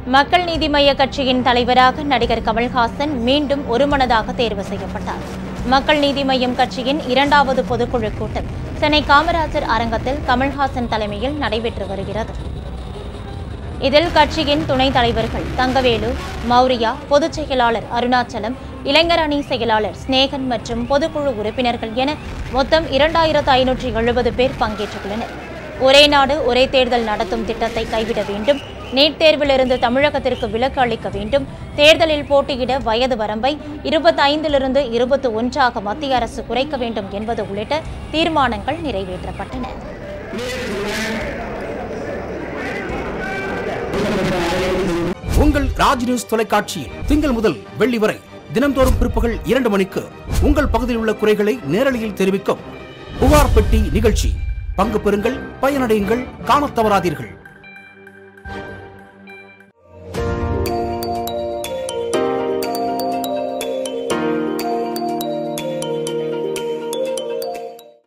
மக்கள் நீதி மய்ய கட்சியின் தலைவராக நடிகர் கமல்ஹாசன் மீண்டும் ஒருமனதாக தேர்வு செய்யப்பட்டார் மக்கள் நீதி மய்யம் கட்சியின் இரண்டாவது பொதுக்குழு கூட்டம் சென்னை காமராஜர் அரங்கத்தில் கமல்ஹாசன் தலைமையில் நடைபெற்று வருகிறது இதில் கட்சியின் துணைத் தலைவர்கள் தங்கவேலு மௌரியா பொதுச் செயலாளர் அருணாச்சலம் இளைஞர் அணி செயலாளர் ஸ்நேகன் மற்றும் பொதுக்குழு உறுப்பினர்கள் என மொத்தம் இரண்டாயிரத்து ஐநூற்றி எழுபது பேர் பங்கேற்றுள்ளனர் ஒரே நாடு ஒரே தேர்தல் நடத்தும் திட்டத்தை கைவிட வேண்டும் நீட் தேர்விலிருந்து தமிழகத்திற்கு விலக்கு அளிக்க வேண்டும் தேர்தலில் போட்டியிட வயது வரம்பை இருபத்தைந்திலிருந்து இருபத்தி ஒன்றாக மத்திய அரசு குறைக்க வேண்டும் என்பது உள்ளிட்ட தீர்மானங்கள் நிறைவேற்றப்பட்டன உங்கள் ராஜ் நியூஸ் தொலைக்காட்சியில் திங்கள் முதல் வெள்ளி வரை தினம்தோறும் பிற்பகல் இரண்டு மணிக்கு உங்கள் பகுதியில் உள்ள குறைகளை நேரலையில் தெரிவிக்கும் புகார் பெட்டி நிகழ்ச்சி பங்கு பெறுங்கள் பயனடையுங்கள் காணத் தவறாதீர்கள்